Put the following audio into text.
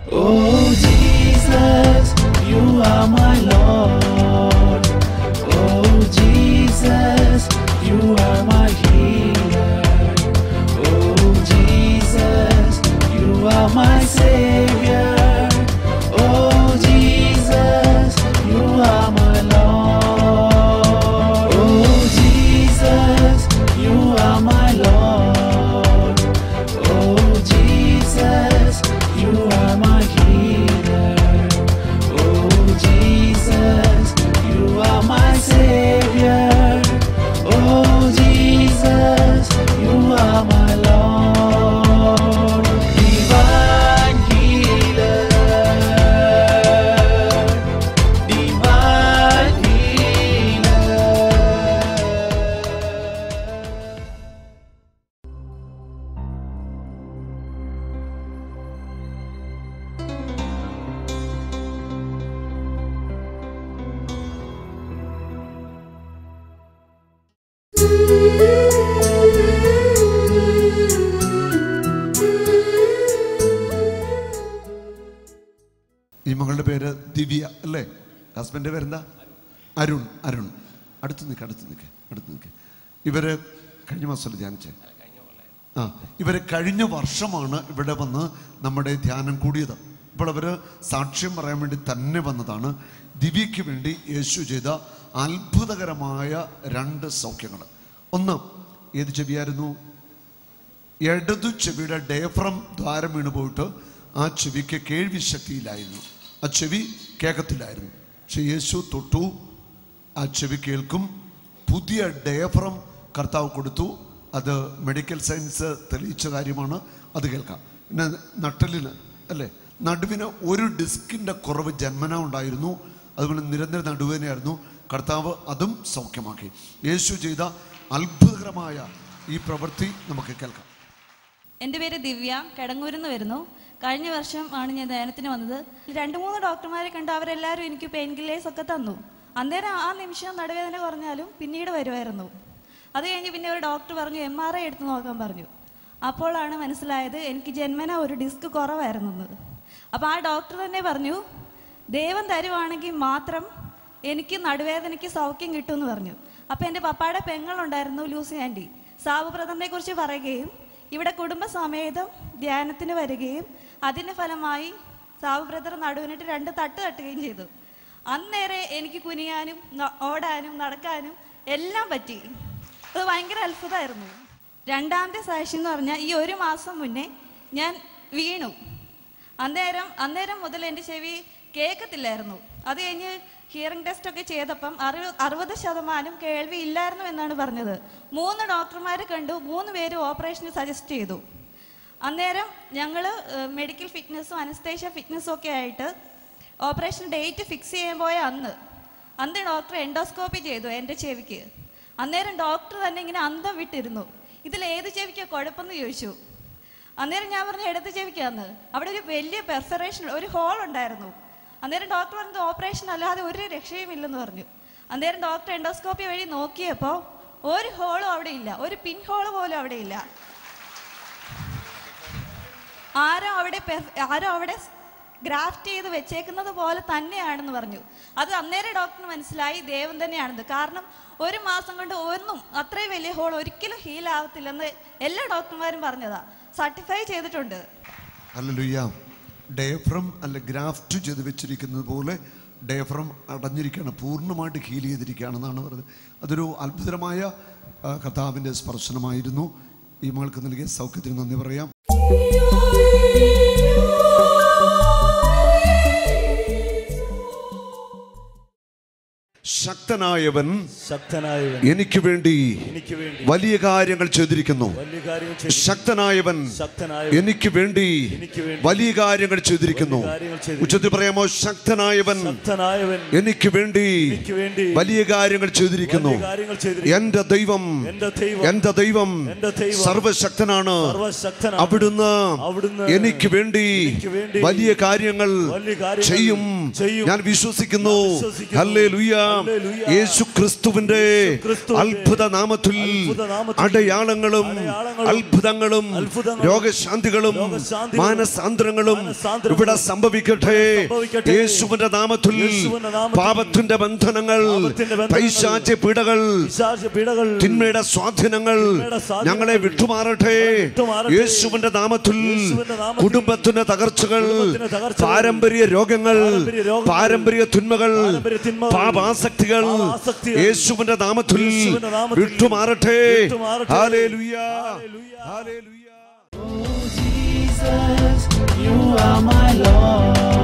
Oh Jesus, you are my Lord. Oh Jesus, you are my healer. Oh Jesus, you are my Savior. Oh Jesus, you are my Lord. Oh Jesus, you are my Lord. Oh Jesus, you are my healer. Oh Jesus, you are my savior. Oh Jesus, you are my Lord. Divine healer. Divine healer. ഈ മകളുടെ പേര് ദിവ്യ അല്ലേ ഹസ്ബൻഡിന്റെ പേരെന്താ അരുൺ അരുൺ അടുത്ത് നിൽക്ക് അടുത്ത് നിൽക്ക് അടുത്ത് നിൽക്ക് ഇവര് കഴിഞ്ഞ മാസമല്ലേ ധ്യാനിച്ചേ ആ ഇവര് കഴിഞ്ഞ വർഷമാണ് ഇവിടെ വന്ന് നമ്മുടെ ധ്യാനം കൂടിയത് ഇപ്പോൾ അവര് സാക്ഷ്യം പറയാൻ വേണ്ടി തന്നെ വന്നതാണ് ദിവ്യയ്ക്ക് വേണ്ടി യേശു ചെയ്ത അത്ഭുതകരമായ രണ്ട് സൗഖ്യങ്ങൾ ഒന്ന് ഏത് ചെവിയായിരുന്നു ഇടതു ചെവിയുടെ ഡയഫ്രം ദ്വാരം വീണ് പോയിട്ട് ആ ചെവിക്ക് കേൾവി ശക്തിയിലായിരുന്നു ആ ചെവി കേൾക്കത്തില്ലായിരുന്നു പക്ഷെ യേശു തൊട്ടു ആ ചെവി കേൾക്കും പുതിയ ഡയഫ്രം കർത്താവ് കൊടുത്തു അത് മെഡിക്കൽ സയൻസ് തെളിയിച്ച കാര്യമാണ് അത് കേൾക്കാം പിന്നെ നട്ടലിന് അല്ലേ നടുവിന് ഒരു ഡിസ്കിൻ്റെ കുറവ് ജന്മന ഉണ്ടായിരുന്നു അതുപോലെ നിരന്തര നടുവേനയായിരുന്നു കർത്താവ് അതും സൗഖ്യമാക്കി യേശു ചെയ്ത അത്ഭുതകരമായ ഈ പ്രവൃത്തി നമുക്ക് കേൾക്കാം എൻ്റെ പേര് ദിവ്യ കിടങ്ങൂരിൽ നിന്ന് വരുന്നു കഴിഞ്ഞ വർഷം ആണ് ഞാൻ ധ്യാനത്തിന് വന്നത് രണ്ട് മൂന്ന് ഡോക്ടർമാരെ കണ്ട് അവരെല്ലാവരും എനിക്ക് പെയിൻ കില്ലേഴ്സ് ഒക്കെ തന്നു അന്നേരം ആ നിമിഷം നടുവേദന കുറഞ്ഞാലും പിന്നീട് വരുമായിരുന്നു അത് കഴിഞ്ഞ് പിന്നെ ഒരു ഡോക്ടർ പറഞ്ഞു എം ആർ ഐ എടുത്ത് നോക്കാൻ പറഞ്ഞു അപ്പോഴാണ് മനസ്സിലായത് എനിക്ക് ജന്മന ഒരു ഡിസ്ക് കുറവായിരുന്നു അപ്പോൾ ആ ഡോക്ടർ തന്നെ പറഞ്ഞു ദൈവം തരുവാണെങ്കിൽ മാത്രം എനിക്ക് നടുവേദനയ്ക്ക് സൗഖ്യം കിട്ടുമെന്ന് പറഞ്ഞു അപ്പോൾ എൻ്റെ പപ്പായുടെ പെങ്ങളുണ്ടായിരുന്നു ലൂസി ആൻറ്റി സാവുബ്രതനെ കുറിച്ച് പറയുകയും ഇവിടെ കുടുംബസമേതം ധ്യാനത്തിന് വരികയും അതിൻ്റെ ഫലമായി സാവു ബ്രദർ നടുവിനിട്ട് രണ്ട് തട്ട് തട്ടുകയും ചെയ്തു അന്നേരെ എനിക്ക് കുനിയാനും ന- ഓടാനും നടക്കാനും എല്ലാം പറ്റി അത് ഭയങ്കര അത്ഭുതമായിരുന്നു രണ്ടാമത്തെ സാക്ഷി എന്ന് പറഞ്ഞാൽ ഈ ഒരു മാസം മുന്നേ ഞാൻ വീണു അന്നേരം അന്നേരം മുതൽ എൻ്റെ ചെവി കേൾക്കത്തില്ലായിരുന്നു അത് കഴിഞ്ഞ് ഹിയറിംഗ് ടെസ്റ്റ് ഒക്കെ ചെയ്തപ്പം അറുപത് അറുപത് ശതമാനം കേൾവി ഇല്ലായിരുന്നു എന്നാണ് പറഞ്ഞത് മൂന്ന് ഡോക്ടർമാരെ കണ്ടു മൂന്ന് പേര് ഓപ്പറേഷന് സജസ്റ്റ് ചെയ്തു അന്നേരം ഞങ്ങൾ മെഡിക്കൽ ഫിറ്റ്നസ്സും അനസ്തേഷ്യ ഫിറ്റ്നസ്സും ഒക്കെ ആയിട്ട് ഓപ്പറേഷൻ ഡേറ്റ് ഫിക്സ് ചെയ്യാൻ പോയ അന്ന് അന്ന് ഡോക്ടർ എൻഡോസ്കോപ്പി ചെയ്തു എൻ്റെ ചെവിക്ക് അന്നേരം ഡോക്ടർ തന്നെ ഇങ്ങനെ അന്തം വിട്ടിരുന്നു ഇതിൽ ഏത് ചെവിക്കാണ് കുഴപ്പമെന്ന് ചോദിച്ചു അന്നേരം ഞാൻ പറഞ്ഞു എടുത്ത് ചെവിക്കാന്ന് അവിടെ ഒരു വലിയ പെർഫറേഷൻ ഒരു ഹോൾ ഉണ്ടായിരുന്നു അന്നേരം ഡോക്ടർ പറഞ്ഞത് ഓപ്പറേഷൻ അല്ലാതെ ഒരു രക്ഷയും ഇല്ലെന്ന് പറഞ്ഞു അന്നേരം ഡോക്ടർ എൻഡോസ്കോപ്പി വഴി നോക്കിയപ്പോൾ ഒരു ഹോളും അവിടെ ഇല്ല ഒരു പിൻ ഹോൾ പോലും അവിടെ ഇല്ല ആരോ അവിടെ പെർ- ആരോ അവിടെ ഗ്രാഫ്റ്റ് ചെയ്ത് വെച്ചേക്കുന്നത് പോലെ തന്നെയാണെന്ന് പറഞ്ഞു അത് അന്നേരം ഡോക്ടറിന് മനസ്സിലായി ദൈവം തന്നെയാണെന്ന് കാരണം ഒരു മാസം കൊണ്ട് ഒന്നും അത്രയും വലിയ ഹോൾ ഒരിക്കലും ഹീൽ ആവത്തില്ലെന്ന് എല്ലാ ഡോക്ടർമാരും പറഞ്ഞതാ സർട്ടിഫൈ ചെയ്തിട്ടുണ്ട് അല്ലല്ലുയ്യ ഡയഫ്രം അല്ല ഗ്രാഫ്റ്റ് ചെയ്ത് വെച്ചിരിക്കുന്നത് പോലെ ഡയഫ്രം അടഞ്ഞിരിക്കുകയാണ് പൂർണ്ണമായിട്ട് ഹീൽ ചെയ്തിരിക്കുകയാണെന്നാണ് പറഞ്ഞത് അതൊരു അത്ഭുതകരമായ ആ, കർത്താവിൻ്റെ സ്പർശനമായിരുന്നു ഈ മകൾക്ക് നൽകിയ സൗഖ്യത്തിന് നന്ദി പറയാം ശക്തനായവൻ ശക്തനായവൻ എനിക്ക് വേണ്ടി എനിക്ക് വേണ്ടി വലിയ കാര്യങ്ങൾ ചെയ്തിരിക്കുന്നു വലിയ കാര്യങ്ങൾ ചെയ്തു ശക്തനായവൻ ശക്തനായവൻ എനിക്ക് വേണ്ടി എനിക്ക് വേണ്ടി വലിയ കാര്യങ്ങൾ ചെയ്തിരിക്കുന്നു വലിയ കാര്യങ്ങൾ ചെയ്തിരിക്കുന്നു. ഉച്ചത്തിൽ പറയാമോ ശക്തനായവൻ ശക്തനായവൻ എനിക്ക് വേണ്ടി എനിക്ക് വേണ്ടി വലിയ കാര്യങ്ങൾ ചെയ്തിരിക്കുന്നു വലിയ കാര്യങ്ങൾ ചെയ്തിരിക്കുന്നു. എന്റെ ദൈവം എന്റെ ദൈവം എന്റെ ദൈവം എന്റെ ദൈവം സർവശക്തനാണ് സർവ്വശക്തനാണ്. അവിടുന്ന് അവിടുന്ന് എനിക്ക് വേണ്ടി എനിക്ക് വേണ്ടി വലിയ കാര്യങ്ങൾ വലിയ കാര്യങ്ങൾ ചെയ്യും ചെയ്യും. ഞാൻ വിശ്വസിക്കുന്നു ഞാൻ വിശ്വസിക്കുന്നു. Hallelujah hallelujah. യേശു ക്രിസ്തുവിന്റെ ക്രിസ്തുവിന്റെ അത്ഭുത നാമത്തിൽ അത്ഭുത നാമത്തിൽ അടയാളങ്ങളും അടയാളങ്ങളും അത്ഭുതങ്ങളും അത്ഭുതങ്ങളും രോഗശാന്തികളും രോഗശാന്തികളും മാനസാന്തരങ്ങളും മാനസാന്തരങ്ങളും ഇവിടെ സംഭവിക്കട്ടെ സംഭവിക്കട്ടെ. യേശുവിന്റെ നാമത്തിൽ യേശുവിന്റെ നാമത്തിൽ പാപത്തിന്റെ ബന്ധനങ്ങൾ പാപത്തിന്റെ ബന്ധനങ്ങൾ, പൈശാച പീഡകൾ പിശാച് പീഡകൾ തിന്മയുടെ സ്വാധീനങ്ങൾ തിന്മയുടെ സ്വാധീനങ്ങൾ ഞങ്ങളെ വിട്ടുമാറട്ടെ വിട്ടുമാറട്ടെ. യേശുവിന്റെ നാമത്തിൽ യേശുവിന്റെ നാമത്തിൽ കുടുംബത്തിന്റെ തകർച്ചകൾ കുടുംബത്തിന്റെ തകർച്ചകൾ, പാരമ്പര്യ രോഗങ്ങൾ പാരമ്പര്യ രോഗങ്ങൾ, പാരമ്പര്യ തിന്മകൾ പാരമ്പര്യ തിന്മകൾ, പാപാസക്തികൾ പാപാസക്തികൾ, യേശുവിന്റെ നാമത്തിൽ യേശുവിന്റെ നാമത്തിൽ വിട്ടുമാറട്ടെ വിട്ടുമാറട്ടെ. Hallelujah hallelujah. Hallelujah Jesus, you are my Lord.